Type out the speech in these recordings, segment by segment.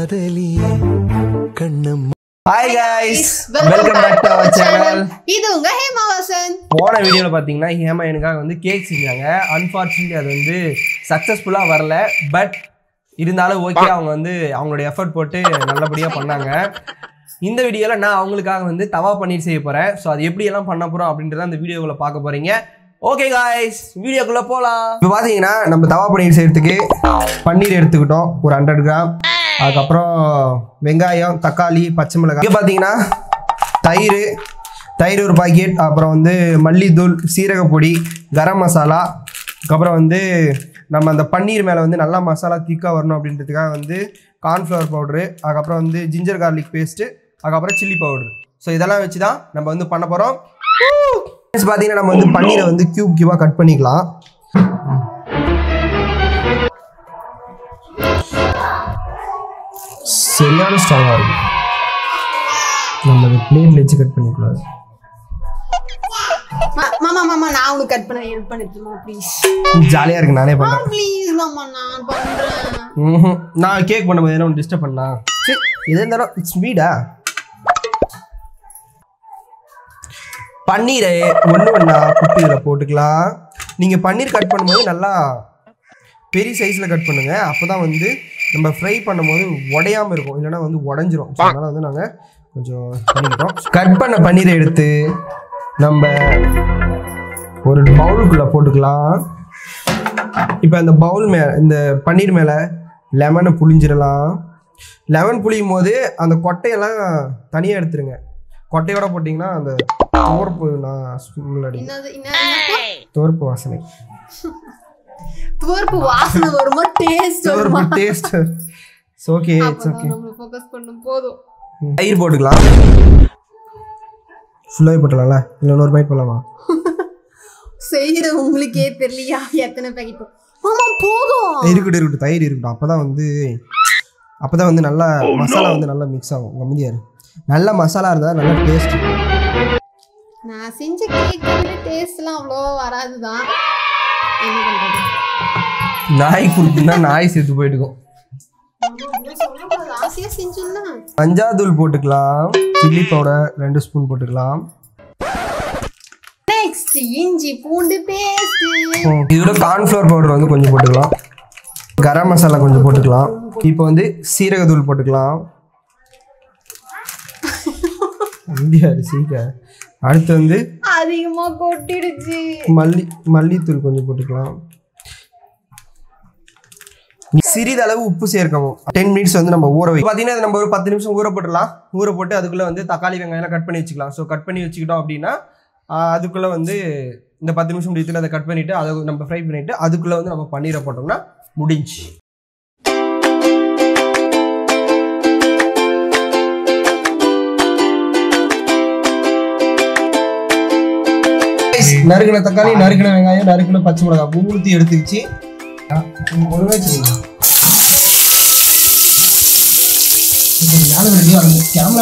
காதலியே கண்ணம்மா hi guys welcome back to our channel இது உங்க ஹேமாவாசன் போன வீடியோவில் பார்த்தீங்கன்னா ஹேமா எனக்காக வந்து கேக் செஞ்சாங்க அன்ஃபார்ச்சுனேட்லி அது வந்து சக்ஸஸ்ஃபுல்லாக வரல பட் இருந்தாலும் ஓகே அவங்க வந்து அவங்களுடைய எஃபர்ட் போட்டு நல்லபடியாக பண்ணாங்க இந்த வீடியோவில் நான் அவங்களுக்காக வந்து தவா பன்னீர் செய்ய போகிறேன் ஸோ அது எப்படி எல்லாம் பண்ண போகிறோம் அப்படின்றத அந்த வீடியோவில் பார்க்க போகிறீங்க ஓகே காய்ஸ் வீடியோக்குள்ளே போகலாம் இப்போ பார்த்தீங்கன்னா நம்ம தவா பன்னீர் செய்யறதுக்கு பன்னீர் எடுத்துக்கிட்டோம் ஒரு ஹண்ட்ரட் கிராம் அதுக்கப்புறம் வெங்காயம் தக்காளி பச்சை மிளகாய் இங்கே பார்த்தீங்கன்னா தயிர் தயிர் ஒரு பாக்கெட் அப்புறம் வந்து மல்லித்தூள் சீரகப்பொடி கரம் மசாலா அதுக்கப்புறம் வந்து நம்ம அந்த பன்னீர் மேலே வந்து நல்லா மசாலா திக்காக வரணும் அப்படின்றதுக்காக வந்து கார்ன்ஃப்ளவர் பவுட்ரு அதுக்கப்புறம் வந்து ஜிஞ்சர் கார்லிக் பேஸ்ட்டு அதுக்கப்புறம் சில்லி பவுட்ரு ஸோ இதெல்லாம் வச்சு தான் நம்ம வந்து பண்ண போகிறோம் பார்த்தீங்கன்னா நம்ம வந்து பன்னீரை வந்து கியூப் கியூபாக கட் பண்ணிக்கலாம் சரியான ஸ்ட்ராங்காக இருக்கும் நம்ம அதை பிளேட்ல வச்சு கட் பண்ணிக்கூடாது மாமா மாமா நான் உனக்கு கட் பண்ண ஹெல்ப் பண்ணிட்டுமா ப்ளீஸ் ஜாலியாக இருக்கு நானே பண்ணுறேன் ப்ளீஸ் மாமா நான் பண்றேன் ம்ஹும். நான் கேக் பண்ணும்போது என்ன ஒன்று டிஸ்டர்ப் பண்ணா சரி இது இருந்தாலும் இட்ஸ் மீடா பன்னீரை ஒன்று ஒன்றா குப்பியில் போட்டுக்கலாம் நீங்கள் பன்னீர் கட் பண்ணும்போது நல்லா பெரிய சைஸில் கட் பண்ணுங்க அப்போ தான் வந்து நம்ம ஃப்ரை பண்ணும்போது உடையாமல் இருக்கும் இல்லைன்னா வந்து உடஞ்சிரும் So, அதனால வந்து நாங்கள் கொஞ்சம் பண்ணிக்கிட்டோம் கட் பண்ண பன்னீரை எடுத்து நம்ம ஒரு பவுலுக்குள்ளே போட்டுக்கலாம் இப்போ இந்த பவுல் மே இந்த பன்னீர் மேலே லெமனை புளிஞ்சிடலாம் லெமன் புளியும் போது அந்த கொட்டையெல்லாம் தனியாக எடுத்துருங்க கொட்டையோட போட்டிங்கன்னா அந்த துவர்ப்பு நான் ஸ்மெல் அடி என்னது என்ன துவர்ப்பு வாசனை துவர்ப்பு வாசனை வருமா டேஸ்ட் வருமா துவர்ப்பு டேஸ்ட் ஓகே இட்ஸ் ஓகே அப்பதான் நம்ம ஃபோக்கஸ் பண்ணும் போதும் தயிர் போட்டுக்கலாம் ஃபுல்லாகவே போட்டுடலாம்ல இல்லை இன்னொரு பைட் போடலாமா செய்யற உங்களுக்கே தெரியலையா எத்தனை பேக்கெட் மாமா போதும் இருக்கட்டும் இருக்கட்டும் தயிர் இருக்கட்டும் அப்போ தான் வந்து அப்போ தான் வந்து நல்லா மசாலா வந்து நல்லா மிக்ஸ் ஆகும் கம்மியாக நல்ல மசாலா இருந்தால் நல்லா டேஸ்ட் நான் செஞ்ச கேக் டேஸ்ட்லாம் அவ்வளோ வராதுதான் என்ன பண்றது நாய் கொடுத்துருந்தா நாய் செத்து போயிட்டுக்கும் சொல்லக்கூடாது ஆசையா செஞ்சோம்னா மஞ்சாத்தூள் போட்டுக்கலாம் சில்லி பவுடர் ரெண்டு ஸ்பூன் போட்டுக்கலாம் நெக்ஸ்ட் இஞ்சி பூண்டு பேஸ்ட் இதோட கார்ன்ஃப்ளவர் பவுடர் வந்து கொஞ்சம் போட்டுக்கலாம் கரம் மசாலா கொஞ்சம் போட்டுக்கலாம் இப்போ வந்து சீரகத்தூள் போட்டுக்கலாம் இந்தியா சீக்க அடுத்து வந்து அதிகமா கொட்டிடுச்சு மல்லி மல்லித்தூள் கொஞ்சம் போட்டுக்கலாம் சிறிதளவு உப்பு சேர்க்கவும் டென் மினிட்ஸ் வந்து நம்ம ஊற வை பார்த்தீங்கன்னா நம்ம ஒரு பத்து நிமிஷம் ஊற போட்டுடலாம் ஊற போட்டு அதுக்குள்ளே வந்து தக்காளி வெங்காயம்லாம் கட் பண்ணி வச்சுக்கலாம் ஸோ கட் பண்ணி வச்சுக்கிட்டோம் அப்படின்னா ஆஹ், அதுக்குள்ளே வந்து இந்த பத்து நிமிஷம் முடியத்துல அதை கட் பண்ணிவிட்டு அதை நம்ம ஃப்ரை பண்ணிவிட்டு அதுக்குள்ளே வந்து நம்ம பன்னீரை போட்டோம்னா முடிஞ்சு நறுக்கின தக்காளி நறுக்கின வெங்காயம் நறுக்கின பச்சை மிளகாய் ஊற்றி எடுத்துக்கிச்சு ஒழுங்காக செய்யுங்க கேமரா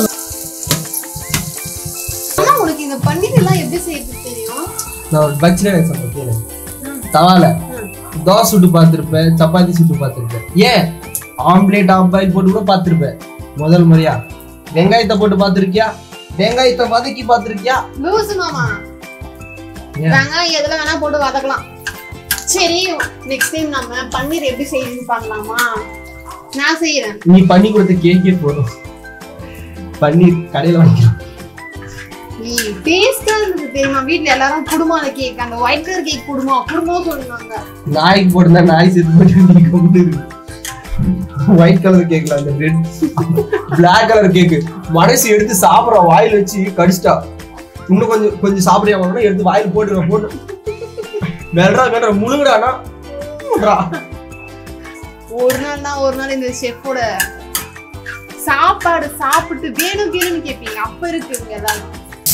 ஆனா உனக்கு இந்த பன்னீர் எல்லாம் எப்படி செய்யறது தெரியும் நான் ஒரு பக்ஸில் சொல்றேன் கேளு தவால தோசை சுட்டு பார்த்துருப்பேன் சப்பாத்தி சுட்டு பார்த்துருப்பேன் ஏன் ஆம்லேட் ஆம்பாயில் போட்டு கூட பார்த்துருப்பேன் முதல் முறையா வெங்காயத்தை போட்டு பார்த்துருக்கியா வெங்காயத்தை வதக்கி பார்த்துருக்கியா லூசு மாமா ஏன்? வெங்காயம் எதுல வேணா போட்டு வதக்கலாம் சரி நெக்ஸ்ட் டைம் நம்ம பன்னீர் எப்படி செய்யணும்னு பார்க்கலாமா நான் செய்யறேன் நீ பண்ணி கொடுத்த கேக்கே போதும் பன்னீர் கடையில் வாங்கிக்கலாம் நீ டேஸ்டா இருந்தது தெரியுமா வீட்ல எல்லாரும் குடும்பம் கேக் அந்த ஒயிட் கலர் கேக் குடும்பம் குடும்பம் சொல்லுவாங்க நாய்க்கு போட்டிருந்தா நாய் செத்து போட்டு நீ கம்முனு ஒயிட் கலர் கேக்ல அந்த ரெட் பிளாக் கலர் கேக்கு மனசு எடுத்து சாப்பிட்ற வாயில் வச்சு கடிச்சிட்டா இன்னும் கொஞ்சம் கொஞ்சம் சாப்பிடியா வாங்கினா எடுத்து வாயில் போட்டுருவேன் போட்டு வெல்றா வெல்றா முழுங்கடானா முழுங்கடா. ஒரு நாள் தான் ஒரு நாள் இந்த ஷெஃபோட சாப்பாடு சாப்பிட்டு வேணும் வேணும்னு கேட்பீங்க அப்ப இருக்கு இவங்க எல்லாரும்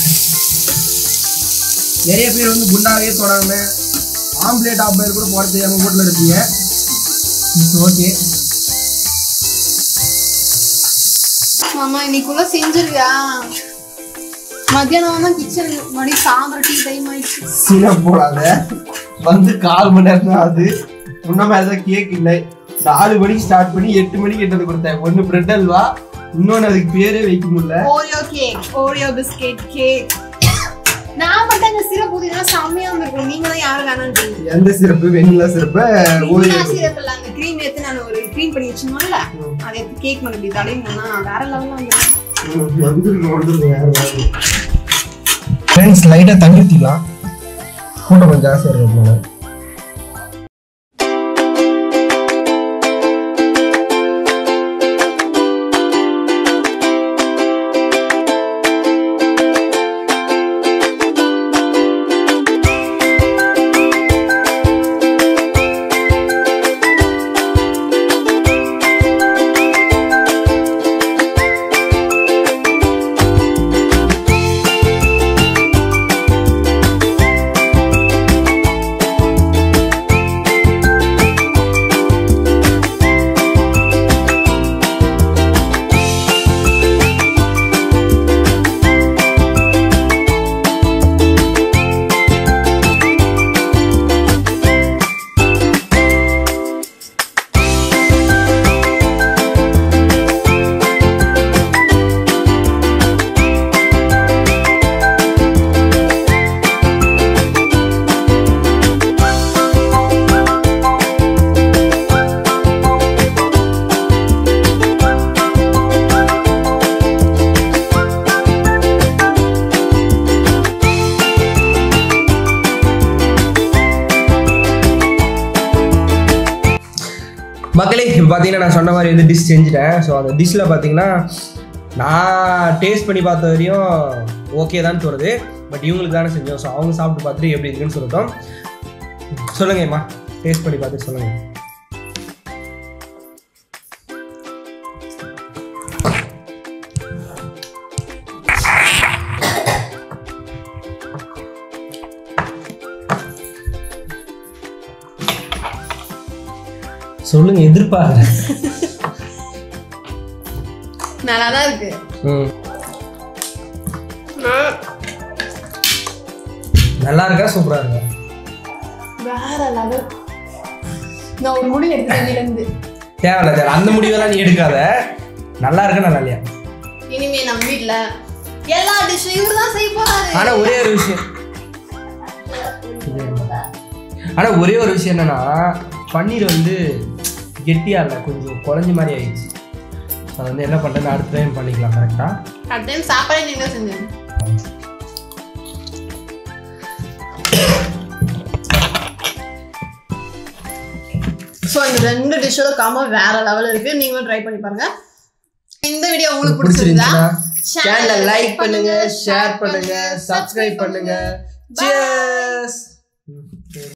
நிறைய பேர் வந்து குண்டாவே தொடாம ஆம்லேட் ஆம்பேர் கூட போட தெரியாம வீட்டில் இருப்பீங்க ஓகே மாமா இன்னைக்குள்ள செஞ்சிருவியா மத்தியானம் தான் கிச்சன் மணி சாயந்தரம் டீ டைம் ஆயிடுச்சு சீனா போடாத வந்து கால் மணி நேரம் தான் அது முன்ன மாதிரி தான் கேக் இல்லை நாலு மணிக்கு ஸ்டார்ட் பண்ணி எட்டு மணிக்கு எட்டு வந்து கொடுத்தேன் ஒன்னு பிரெட் அல்வா இன்னொன்னு அதுக்கு பேரே வைக்க முடியல Oreo cake Oreo biscuit cake நான் மட்டும் அந்த சிரப் ஊத்தினா செம்மையா இருந்திருக்கும் நீங்க தான் யாரும் வேணான்றீங்க எந்த சிறப்பு வெண்ணிலா சிறப்பு வெண்ணிலா சிரப் இல்ல அந்த க்ரீம் எடுத்து நான் ஒரு க்ரீம் பண்ணி வச்சிருந்தோம்ல அதை எடுத்து கேக் பண்ணி இப்படி தடவினா வேற லெவல்ல வந்துடும் வந்துருக்கு வந்துருக்கு வேற வேற ஃப்ரெண்ட்ஸ் லைட்டாக தண்ணி ஊற்றிக்கலாம் கூட்டம் கொஞ்சம் ஜாஸ்தியாக இருக்கிறதுனால மக்களே இப்போ பார்த்தீங்கன்னா நான் சொன்ன மாதிரி வந்து டிஷ் செஞ்சுட்டேன் ஸோ அந்த டிஷ்ஷில் பார்த்தீங்கன்னா நான் டேஸ்ட் பண்ணி பார்த்த வரையும் ஓகே தான் தோணுது பட் இவங்களுக்கு தானே செஞ்சோம் ஸோ அவங்க சாப்பிட்டு பார்த்துட்டு எப்படி இருக்குன்னு சொல்லட்டும் சொல்லுங்கம்மா டேஸ்ட் பண்ணி பார்த்துட்டு சொல்லுங்கள் சொல்லுங்க எதிர்பார்க்குறேன் நல்லா தான் இருக்கு ம் நல்லா இருக்கா சூப்பராக இருக்கா வேற லெவல் நான் ஒரு முடிவு எடுத்துட்டேன் இருந்து தேவையில்ல தேவை அந்த முடிவெல்லாம் நீ எடுக்காத நல்லா இருக்கா நல்லா இல்லையா இனிமே நம்ம வீட்ல எல்லா டிஷ்ஷும் இவரு தான் செய்ய போறாரு ஆனா ஒரே ஒரு விஷயம் ஆனா ஒரே ஒரு விஷயம் என்னன்னா பன்னீர் வந்து கெட்டியா இல்லை கொஞ்சம் குறைஞ்ச மாதிரி ஆயிடுச்சு அது வந்து என்ன பண்றது அடுத்த டைம் பண்ணிக்கலாம் கரெக்டா அடுத்த டைம் சாப்பாடே நீங்க செஞ்சேன் ஸோ இந்த ரெண்டு டிஷ்ஷோட காம்போ வேற லெவல் இருக்கு நீங்களும் ட்ரை பண்ணி பாருங்க இந்த வீடியோ உங்களுக்கு பிடிச்சிருந்தா சேனலை லைக் பண்ணுங்க ஷேர் பண்ணுங்க சப்ஸ்கிரைப் பண்ணுங்க Bye. Cheers.